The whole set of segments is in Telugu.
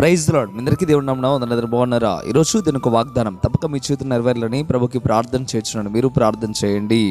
ప్రైజ్ లాడ్ మీ అందరికీ దేవుడు నమ్మడం అందరూ బాగున్నారా ఈరోజు దీని ఒక వాగ్దానం తప్పక మీ చేతులు నెరవేరాలని ప్రభుకి ప్రార్థన చేస్తున్నాను మీరు ప్రార్థన చేయండి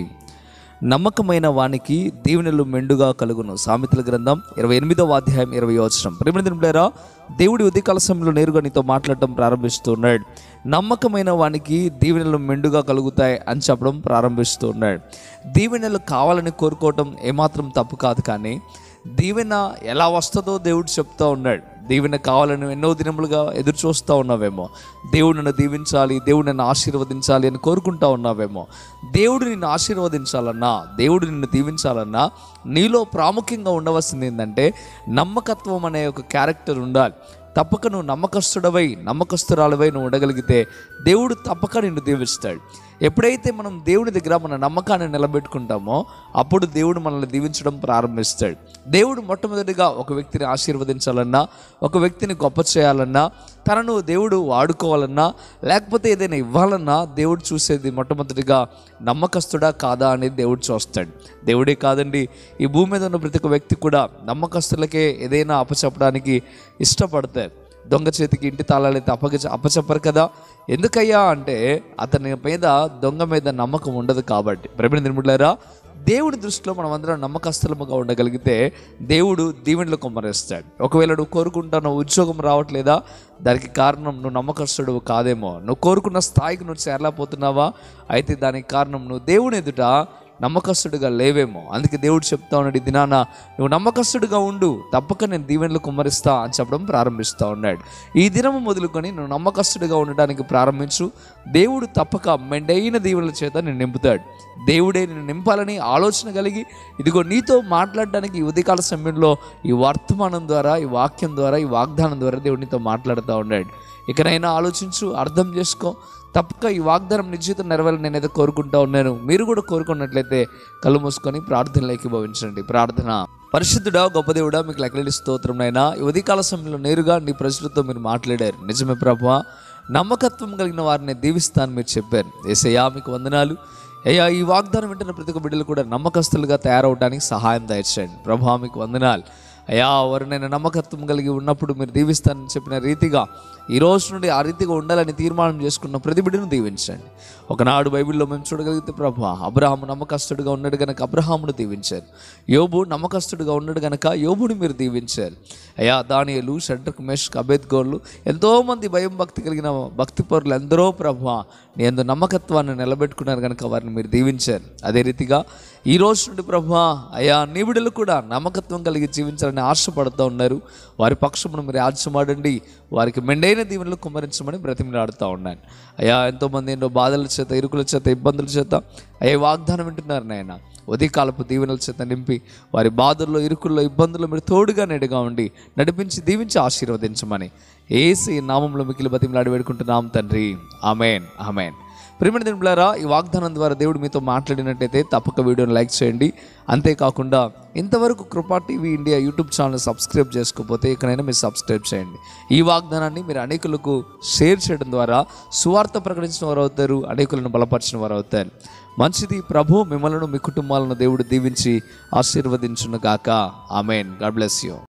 నమ్మకమైన వానికి దీవెనలు మెండుగా కలుగును సామెతల గ్రంథం ఇరవై ఎనిమిదవ అధ్యాయం ఇరవై వచనం ప్రేమిరా దేవుడి ఉదయకాల సమయంలో నేరుగా నీతో మాట్లాడటం ప్రారంభిస్తున్నాడు నమ్మకమైన వానికి దీవెనలు మెండుగా కలుగుతాయి అని చెప్పడం ప్రారంభిస్తున్నాడు దీవెనలు కావాలని కోరుకోవటం ఏమాత్రం తప్పు కాదు కానీ దీవెన ఎలా వస్తుందో దేవుడు చెప్తా ఉన్నాడు దీవెన కావాలని ఎన్నో దినములుగా ఎదురు చూస్తూ ఉన్నావేమో దేవుడు నన్ను దీవించాలి దేవుడు నన్ను ఆశీర్వదించాలి అని కోరుకుంటా ఉన్నావేమో దేవుడు నిన్ను ఆశీర్వదించాలన్నా దేవుడు నిన్ను దీవించాలన్నా నీలో ప్రాముఖ్యంగా ఉండవలసింది ఏంటంటే నమ్మకత్వం అనే ఒక క్యారెక్టర్ ఉండాలి తప్పక నువ్వు నమ్మకస్తుడవై నమ్మకస్తురాలవై నువ్వు ఉండగలిగితే దేవుడు తప్పక నిన్ను దీవిస్తాడు ఎప్పుడైతే మనం దేవుడి దగ్గర మన నమ్మకాన్ని నిలబెట్టుకుంటామో అప్పుడు దేవుడు మనల్ని దీవించడం ప్రారంభిస్తాడు దేవుడు మొట్టమొదటిగా ఒక వ్యక్తిని ఆశీర్వదించాలన్నా ఒక వ్యక్తిని గొప్ప చేయాలన్నా తనను దేవుడు వాడుకోవాలన్నా లేకపోతే ఏదైనా ఇవ్వాలన్నా దేవుడు చూసేది మొట్టమొదటిగా నమ్మకస్తుడా కాదా అనేది దేవుడు చూస్తాడు దేవుడే కాదండి ఈ భూమి మీద ఉన్న ప్రతి ఒక్క వ్యక్తి కూడా నమ్మకస్తులకే ఏదైనా అప్పచెప్పడానికి ఇష్టపడతారు దొంగ చేతికి ఇంటి తాళాలైతే అప్పగ అప్పచెప్పరు కదా ఎందుకయ్యా అంటే అతని మీద దొంగ మీద నమ్మకం ఉండదు కాబట్టి ప్రవీణ నిర్ములారా దేవుడి దృష్టిలో మనం అందరం నమ్మకస్తులముగా ఉండగలిగితే దేవుడు దీవెనలు కొమ్మరేస్తాడు ఒకవేళ నువ్వు కోరుకుంటున్న ఉద్యోగం రావట్లేదా దానికి కారణం నువ్వు నమ్మకస్తుడు కాదేమో నువ్వు కోరుకున్న స్థాయికి నువ్వు చేరలేకపోతున్నావా అయితే దానికి కారణం నువ్వు దేవుని ఎదుట నమ్మకస్తుడిగా లేవేమో అందుకే దేవుడు చెప్తా ఉన్నాడు ఈ దినాన నువ్వు నమ్మకస్తుడిగా ఉండు తప్పక నేను దీవెనలు కుమ్మరిస్తా అని చెప్పడం ప్రారంభిస్తూ ఉన్నాడు ఈ దినము మొదలుకొని నువ్వు నమ్మకస్తుడిగా ఉండడానికి ప్రారంభించు దేవుడు తప్పక మెండైన దీవెనల చేత నేను నింపుతాడు దేవుడే నేను నింపాలని ఆలోచన కలిగి ఇదిగో నీతో మాట్లాడడానికి ఈ ఉదయకాల సమయంలో ఈ వర్తమానం ద్వారా ఈ వాక్యం ద్వారా ఈ వాగ్దానం ద్వారా దేవుడు నీతో మాట్లాడుతూ ఉన్నాడు ఇకనైనా ఆలోచించు అర్థం చేసుకో తప్పక ఈ వాగ్దానం నిశ్చితం నెరవేరాలని నేను ఏదో కోరుకుంటా ఉన్నాను మీరు కూడా కోరుకున్నట్లయితే కళ్ళు మూసుకొని ప్రార్థనలోకి భవించండి ప్రార్థన పరిశుద్ధుడా గొప్ప దేవుడా మీకు లెక్కలేని స్తోత్రం నైనా ఈ ఉదయకాల సమయంలో నేరుగా నీ ప్రజలతో మీరు మాట్లాడారు నిజమే ప్రభా నమ్మకత్వం కలిగిన వారిని దీవిస్తాను మీరు చెప్పారు ఏసయ్యా మీకు వందనాలు అయ్యా ఈ వాగ్దానం వింటున్న ప్రతి ఒక్క బిడ్డలు కూడా నమ్మకస్తులుగా తయారవడానికి సహాయం దయచేయండి ప్రభా మీకు వందనాలు అయ్యా ఎవరినైనా నమ్మకత్వం కలిగి ఉన్నప్పుడు మీరు దీవిస్తానని చెప్పిన రీతిగా ఈ రోజు నుండి ఆ రీతిగా ఉండాలని తీర్మానం చేసుకున్న ప్రతి బిడ్డను దీవించండి ఒకనాడు బైబిల్లో మేము చూడగలిగితే ప్రభు అబ్రహాము నమ్మకస్తుడిగా ఉన్నాడు గనక అబ్రహామును దీవించారు యోబు నమ్మకస్తుడిగా ఉన్నాడు గనక యోబుని మీరు దీవించారు అయ్యా దానియలు షడ్రక్ మేషక్ అబేద్ గోళ్ళు ఎంతోమంది భయం భక్తి కలిగిన భక్తి పరులు ఎందరో ప్రభు నీ ఎందు నమ్మకత్వాన్ని నిలబెట్టుకున్నారు కనుక వారిని మీరు దీవించారు అదే రీతిగా ఈ రోజు నుండి ప్రభు అయ్యా నీ బిడ్డలు కూడా నమ్మకత్వం కలిగి జీవించాలని ఆశపడుతూ ఉన్నారు వారి పక్షమును మీరు ఆజ్యమాడండి వారికి మెండైన దీవెనలు కుమ్మరించమని బ్రతిమలాడుతూ ఉన్నాను అయ్యా ఎంతోమంది ఎన్నో బాధల చేత ఇరుకుల చేత ఇబ్బందుల చేత అయ్యా వాగ్దానం వింటున్నారు నాయన ఉదయకాలపు దీవెనల చేత నింపి వారి బాధల్లో ఇరుకుల్లో ఇబ్బందుల్లో మీరు తోడుగా నెడుగా ఉండి నడిపించి దీవించి ఆశీర్వదించమని ఏసి నామంలో మిగిలి బతిమలాడి వేడుకుంటున్నాం తండ్రి ఆమెన్ ఆమెన్ ప్రిమిణ దినపులారా ఈ వాగ్దానం ద్వారా దేవుడు మీతో మాట్లాడినట్టయితే తప్పక వీడియోని లైక్ చేయండి అంతేకాకుండా ఇంతవరకు Kripa TV India YouTube channel subscribe చేసుకోకపోతే ఇకనైనా మీరు సబ్స్క్రైబ్ చేయండి ఈ వాగ్దానాన్ని మీరు అనేకులకు షేర్ చేయడం ద్వారా సువార్త ప్రకటించిన వారు అవుతారు అనేకులను బలపరిచిన వారు అవుతారు మంచిది ప్రభు మిమ్మల్ని మీ కుటుంబాలను దేవుడు దీవించి ఆశీర్వదించును గాక ఆమెన్ గాడ్ బ్లెస్ యూ